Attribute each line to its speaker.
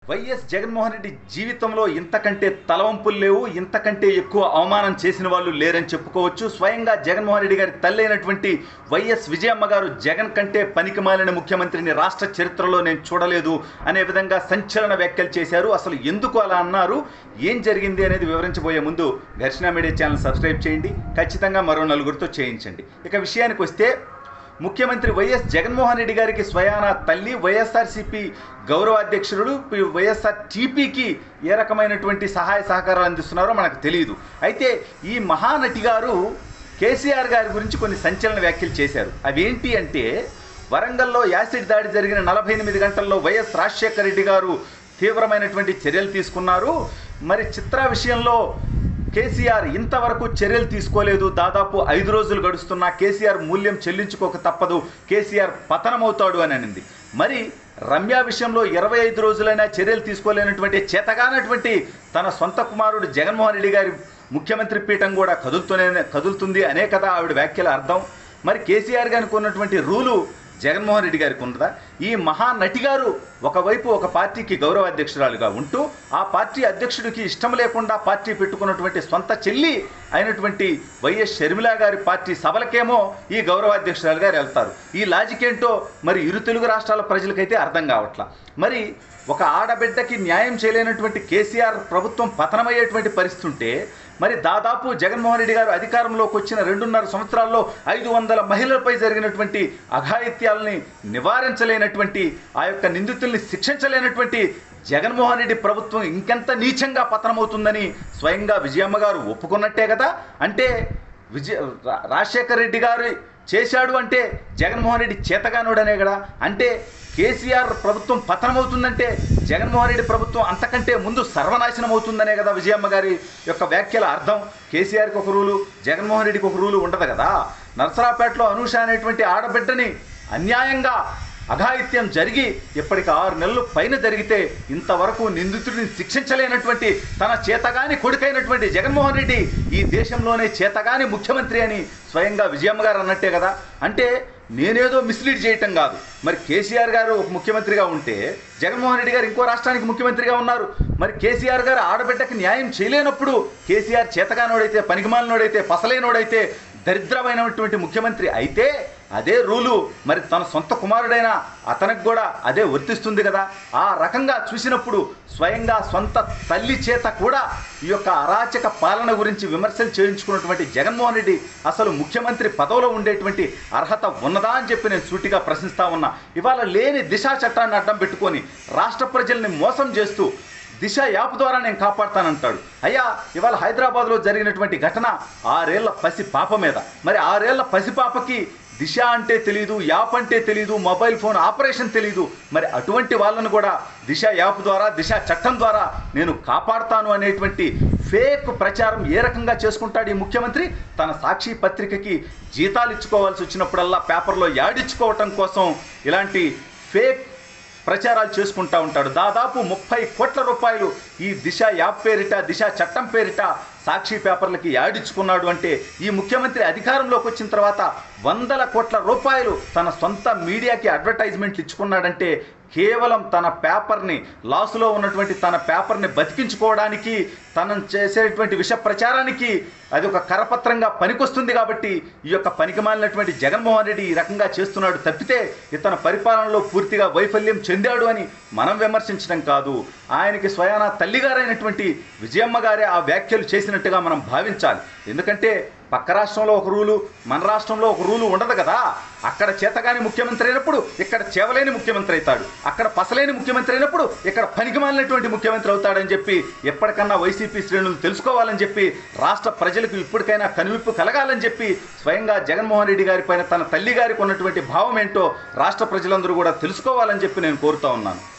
Speaker 1: YS Jaganmohan Reddy జీవితంలో ఇంతకంటే తలవంపులు లేవు ఇంతకంటే ఎక్కువ అవమానం చేసిన వాళ్ళు లేరని చెప్పుకోవచ్చు స్వయంగా జగన్మోహన్ రెడ్డి గారి తల్లి అయినటువంటి వైఎస్ విజయమ్మ గారు జగన్ కంటే పనికిమాలిన ముఖ్యమంత్రిని రాష్ట్ర చరిత్రలో నేను చూడలేదు అనే విధంగా సంచలన వ్యాఖ్యలు చేశారు అసలు ఎందుకు అలా అన్నారు ఏం జరిగింది అనేది వివరించబోయే ముందు ఘర్షణ మీడియా ఛానల్ సబ్స్క్రైబ్ చేయండి ఖచ్చితంగా మరో నలుగురితో చేయించండి ఇక విషయానికి వస్తే ముఖ్యమంత్రి వైఎస్ జగన్మోహన్ రెడ్డి గారికి స్వయాన తల్లి వైఎస్ఆర్సీపీ గౌరవాధ్యక్షుడు వైఎస్ఆర్ టీపీకి ఏ రకమైనటువంటి సహాయ సహకారాలు అందిస్తున్నారో మనకు తెలియదు అయితే ఈ మహానటి గారు కేసీఆర్ గారి గురించి కొన్ని సంచలన వ్యాఖ్యలు చేశారు అవేంటి అంటే వరంగల్లో యాసిడ్ దాడి జరిగిన నలభై ఎనిమిది గంటల్లో వైఎస్ రాజశేఖర రెడ్డి గారు తీవ్రమైనటువంటి చర్యలు తీసుకున్నారు మరి చిత్ర విషయంలో కేసీఆర్ ఇంతవరకు చర్యలు తీసుకోలేదు దాదాపు ఐదు రోజులు గడుస్తున్నా కేసీఆర్ మూల్యం చెల్లించుకోక తప్పదు కేసీఆర్ పతనమవుతాడు అని అనింది మరి రమ్య విషయంలో ఇరవై ఐదు రోజులైనా చర్యలు తీసుకోలేనటువంటి చేతగానటువంటి తన సొంత కుమారుడు జగన్మోహన్ రెడ్డి గారి ముఖ్యమంత్రి పీఠం కూడా కదులుతూనే కదులుతుంది అనే కదా ఆవిడ వ్యాఖ్యల అర్థం మరి కేసీఆర్ గారికి ఉన్నటువంటి రూలు జగన్మోహన్ రెడ్డి గారికి ఉన్నదా ఈ మహానటి గారు ఒకవైపు ఒక పార్టీకి గౌరవ అధ్యక్షురాలుగా ఉంటూ ఆ పార్టీ అధ్యక్షుడికి ఇష్టం లేకుండా పార్టీ పెట్టుకున్నటువంటి సొంత చెల్లి అయినటువంటి వైఎస్ షర్మిల గారి పార్టీ సభలకేమో ఈ గౌరవ అధ్యక్షురాలు గారు వెళ్తారు ఈ లాజిక్ ఏంటో మరి ఇరు తెలుగు రాష్ట్రాల ప్రజలకైతే అర్థం కావట్లా మరి ఒక ఆడబిడ్డకి న్యాయం చేయలేనటువంటి కేసీఆర్ ప్రభుత్వం పతనమయ్యేటువంటి పరిస్థితి ఉంటే మరి దాదాపు జగన్మోహన్ రెడ్డి గారు అధికారంలోకి వచ్చిన రెండున్నర సంవత్సరాల్లో ఐదు వందల మహిళలపై జరిగినటువంటి అఘాయిత్యాలని నివారించలేనటువంటి ఆ యొక్క నిందితుల్ని శిక్షించలేనటువంటి జగన్మోహన్ రెడ్డి ప్రభుత్వం ఇంకెంత నీచంగా పతనమవుతుందని స్వయంగా విజయమ్మ గారు ఒప్పుకున్నట్టే కదా అంటే విజయ రా- రాజశేఖర్ రెడ్డి గారు చేశాడు అంటే జగన్మోహన్ రెడ్డి చేతగానుడనే కదా అంటే కేసీఆర్ ప్రభుత్వం పతనమవుతుందంటే జగన్మోహన్ రెడ్డి ప్రభుత్వం అంతకంటే ముందు సర్వనాశనం అవుతుందనే కదా విజయమ్మ గారి యొక్క వ్యాఖ్యల అర్థం కేసీఆర్కి ఒక రూలు జగన్మోహన్ రెడ్డికి ఒక రూలు ఉండదు కదా నర్సరాపేటలో అనూష అనేటువంటి ఆడబిడ్డని అన్యాయంగా అఘాయిత్యం జరిగి ఇప్పటికి ఆరు నెలలు పైన జరిగితే ఇంతవరకు నిందితుడిని శిక్షించలేనటువంటి తన చేతగాని కొడుకైనటువంటి జగన్మోహన్ రెడ్డి ఈ దేశంలోనే చేతగాని ముఖ్యమంత్రి అని స్వయంగా విజయమ్మ గారు అన్నట్టే కదా అంటే నేనేదో మిస్లీడ్ చేయటం కాదు మరి కేసీఆర్ గారు ఒక ముఖ్యమంత్రిగా ఉంటే జగన్మోహన్ రెడ్డి గారు ఇంకో రాష్ట్రానికి ముఖ్యమంత్రిగా ఉన్నారు మరి కేసీఆర్ గారు ఆడబిడ్డకి న్యాయం చేయలేనప్పుడు కేసీఆర్ చేతగానోడైతే పనికిమాలినోడైతే పసలేనోడైతే దరిద్రమైనటువంటి ముఖ్యమంత్రి అయితే అదే రూలు మరి తన సొంత కుమారుడైన అతనికి కూడా అదే వర్తిస్తుంది కదా ఆ రకంగా చూసినప్పుడు స్వయంగా సొంత తల్లి చేత కూడా ఈ యొక్క అరాచక పాలన గురించి విమర్శలు చేయించుకున్నటువంటి జగన్మోహన్ రెడ్డి అసలు ముఖ్యమంత్రి పదవిలో ఉండేటువంటి అర్హత ఉన్నదా అని చెప్పి నేను సూటిగా ప్రశ్నిస్తా ఉన్నా ఇవాళ లేని దిశా చట్టాన్ని అడ్డం పెట్టుకొని రాష్ట్ర ప్రజల్ని మోసం చేస్తూ దిశ యాప్ ద్వారా నేను కాపాడుతానంటాడు అయ్యా ఇవాళ హైదరాబాద్లో జరిగినటువంటి ఘటన ఆరేళ్ల పసి పాప మీద మరి ఆరేళ్ల పసి పాపకి దిశ అంటే తెలియదు యాప్ అంటే తెలియదు మొబైల్ ఫోన్ ఆపరేషన్ తెలియదు మరి అటువంటి వాళ్ళను కూడా దిశ యాప్ ద్వారా దిశ చట్టం ద్వారా నేను కాపాడుతాను అనేటువంటి ఫేక్ ప్రచారం ఏ రకంగా చేసుకుంటాడు ఈ ముఖ్యమంత్రి తన సాక్షి పత్రికకి జీతాలు ఇచ్చుకోవాల్సి వచ్చినప్పుడల్లా పేపర్లో యాడిచ్చుకోవటం కోసం ఇలాంటి ఫేక్ ప్రచారాలు చేసుకుంటా ఉంటాడు దాదాపు ముప్పై కోట్ల రూపాయలు ఈ దిశ యాప్ పేరిట దిశ చట్టం పేరిట సాక్షి పేపర్లకి యాడిచ్చుకున్నాడు అంటే ఈ ముఖ్యమంత్రి అధికారంలోకి వచ్చిన తర్వాత వందల కోట్ల రూపాయలు తన సొంత మీడియాకి అడ్వర్టైజ్మెంట్లు ఇచ్చుకున్నాడంటే కేవలం తన పేపర్ని లాసులో ఉన్నటువంటి తన పేపర్ని బతికించుకోవడానికి తను చేసేటువంటి విష ప్రచారానికి అది ఒక కరపత్రంగా పనికొస్తుంది కాబట్టి ఈ యొక్క పనికిమాలినటువంటి జగన్మోహన్ రెడ్డి ఈ రకంగా చేస్తున్నాడు తప్పితే ఇతని పరిపాలనలో పూర్తిగా వైఫల్యం చెందాడు అని మనం విమర్శించడం కాదు ఆయనకి స్వయాన తల్లిగారైనటువంటి విజయమ్మ గారే ఆ వ్యాఖ్యలు చేసినట్టుగా మనం భావించాలి ఎందుకంటే పక్క రాష్ట్రంలో ఒక రూలు మన రాష్ట్రంలో ఒక రూలు ఉండదు కదా అక్కడ చేతగాని ముఖ్యమంత్రి అయినప్పుడు ఇక్కడ చేవలేని ముఖ్యమంత్రి అవుతాడు అక్కడ పసలేని ముఖ్యమంత్రి అయినప్పుడు ఇక్కడ పనికిమాలినటువంటి ముఖ్యమంత్రి అవుతాడని చెప్పి ఎప్పటికన్నా వైసీపీ శ్రేణులు తెలుసుకోవాలని చెప్పి రాష్ట్ర ప్రజలకు ఇప్పటికైనా కనువిప్పు కలగాలని చెప్పి స్వయంగా జగన్మోహన్ రెడ్డి గారి పైన తన తల్లి గారికి ఉన్నటువంటి భావం ఏంటో రాష్ట్ర ప్రజలందరూ కూడా తెలుసుకోవాలని చెప్పి నేను కోరుతా ఉన్నాను